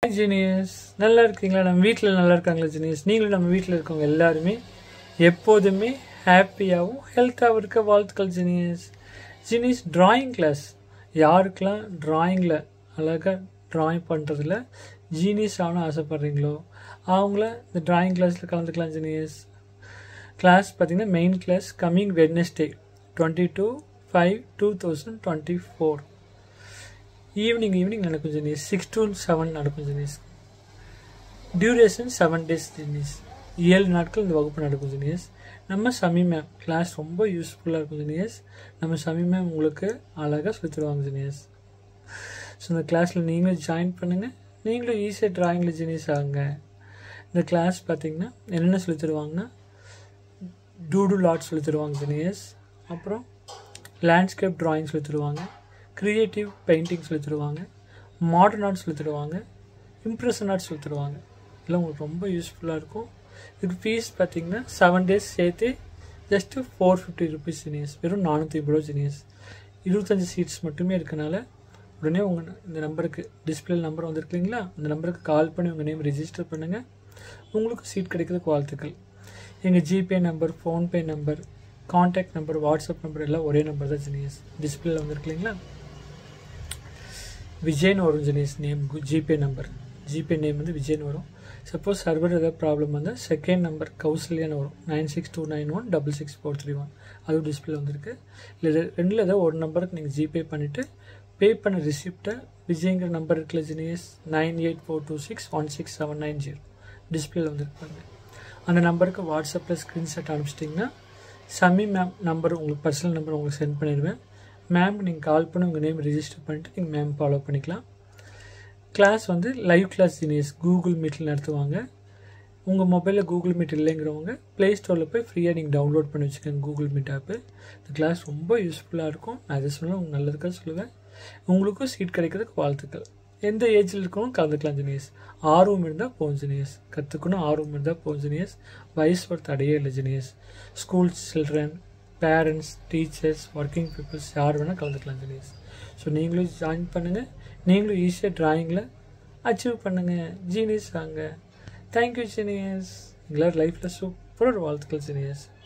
genius நல்லா இருக்கீங்களா நம்ம வீட்டில் நல்லா இருக்காங்களா ஜீனியஸ் நீங்களும் நம்ம வீட்டில் இருக்கவங்க எல்லாருமே எப்போதுமே ஹாப்பியாகவும் ஹெல்த்தாகவும் இருக்க வாழ்த்துக்கள் ஜீனியஸ் ஜீனியஸ் டிராயிங் கிளாஸ் யாருக்கெல்லாம் டிராயிங்கில் அழகாக டிராயிங் பண்ணுறதுல ஜீனியஸ் ஆகணும் ஆசைப்பட்றீங்களோ அவங்கள இந்த டிராயிங் கிளாஸில் கலந்துக்கலாம் ஜீனியஸ் கிளாஸ் பார்த்தீங்கன்னா main class coming Wednesday twenty two five two thousand twenty four evening evening நடக்கும் ஜெனிஸ் சிக்ஸ் டு செவன் நடக்கும் genius duration seven days genius ஏழு நாட்கள் இந்த வகுப்பு நடக்கும் ஜெனியஸ் நம்ம சமி மேம் கிளாஸ் ரொம்ப யூஸ்ஃபுல்லாக இருக்கும் ஜெனியஸ் நம்ம சமி மேம் உங்களுக்கு அழகாக சொல்லி தருவாங்க ஜெனியஸ் ஸோ இந்த கிளாஸில் நீங்களும் ஜாயின் பண்ணுங்கள் நீங்களும் ஈஸியாக ட்ராயிங்கில் ஜெனியஸ் ஆகுங்க இந்த கிளாஸ் பார்த்தீங்கன்னா என்னென்ன சொல்லி தருவாங்கன்னா டூடு லாட் சொல்லி தருவாங்க ஜெனியஸ் அப்புறம் லேண்ட்ஸ்கேப் ட்ராயிங் சொல்லி தருவாங்க க்ரியேட்டிவ் பெயிண்டிங் சொல்லி தருவாங்க மாடர்ன் ஆர்ட் சொல்லி தருவாங்க இம்ப்ரெஷன் ஆர்ட் சொல்லி தருவாங்க இதெல்லாம் உங்களுக்கு ரொம்ப யூஸ்ஃபுல்லாக இருக்கும் இதுக்கு ஃபீஸ் பார்த்தீங்கன்னா செவன் டேஸ் சேர்த்து just four fifty rupees genius வெறும் நானூற்றி ஐம்பது ரூபா ஜெனியஸ் இருபத்தஞ்சி சீட்ஸ் மட்டுமே இருக்கனால உடனே உங்கள் இந்த நம்பருக்கு டிஸ்பிளே நம்பர் வந்திருக்கு இல்லைங்களா அந்த நம்பருக்கு கால் பண்ணி உங்கள் நேம் ரிஜிஸ்டர் பண்ணுங்கள் உங்களுக்கு சீட் கிடைக்கிறதுக்கு வாழ்த்துக்கள் எங்கள் GPay number PhonePe number contact number WhatsApp number எல்லாம் ஒரே நம்பர் தான் ஜெனியஸ் டிஸ்பிளேல வந்திருக்கு இல்லைங்களா விஜய்னு வரும் genius name GPay number GPay name வந்து விஜய்னு வரும் சப்போஸ் சர்வர் ஏதாவது ப்ராப்ளம் வந்தால் செகண்ட் நம்பர் கௌசல்யான்னு வரும் nine six two nine one double six four three one அதுவும் டிஸ்பிளே வந்திருக்கு இல்லை ரெண்டில் ஏதாவது ஒரு நம்பருக்கு நீங்கள் ஜிபே பண்ணிவிட்டு பே பண்ண ரிசிப்டை விஜய்ங்கிற நம்பர் இருக்குல்ல genius nine eight four two six one six seven nine zero டிஸ்பிளேல வந்துருப்பாங்க அந்த நம்பருக்கு வாட்ஸ்அப்பில் ஸ்க்ரீன்ஷாட் அனுப்பிச்சிட்டிங்கன்னா சமி மேம் நம்பர் உங்களுக்கு பர்சனல் நம்பர் உங்களுக்கு சென்ட் பண்ணிடுவேன் மேம் நீங்கள் கால் பண்ணி உங்கள் நேம் ரிஜிஸ்டர் பண்ணிட்டு நீங்கள் மேம் ஃபாலோ பண்ணிக்கலாம் கிளாஸ் வந்து லைவ் கிளாஸ் ஜீனியஸ் கூகுள் மீட்டில் நடத்துவாங்க உங்கள் மொபைலில் கூகுள் மீட் இல்லைங்கிறவங்க ப்ளே ஸ்டோரில் போய் ஃப்ரீயாக நீங்கள் டவுன்லோட் பண்ணி வச்சுக்கோங்க கூகுள் மீட் ஆப்பு இந்த கிளாஸ் ரொம்ப யூஸ்ஃபுல்லாக இருக்கும் நான் இதை சொல்ல உங்களுக்கு நல்லதுக்காக சொல்லுவேன் உங்களுக்கும் சீட் கிடைக்கிறதுக்கு வாழ்த்துக்கள் எந்த ஏஜில் இருக்கணும் கலந்துக்கலாம் ஜெனியஸ் ஆர்வம் இருந்தால் போகும் ஜெனியஸ் கற்றுக்கணும் ஆர்வம் இருந்தால் போகும் ஜெனியஸ் வயசு ஒரு தடையே இல்லை genius school children parents teachers working peoples யார் வேணால் கலந்துக்கலாம் ஜெனியஸ் ஸோ நீங்களும் ஜாயின் பண்ணுங்கள் நீங்களும் ஈஸியாக ட்ராயிங்கில் அச்சீவ் பண்ணுங்கள் ஜீனியஸ் ஆங்க தேங்க்யூ ஜீனியஸ் எங்களார் லைஃப்பில் சூப்பராக ஒரு வாழ்த்துக்கள் ஜீனியஸ்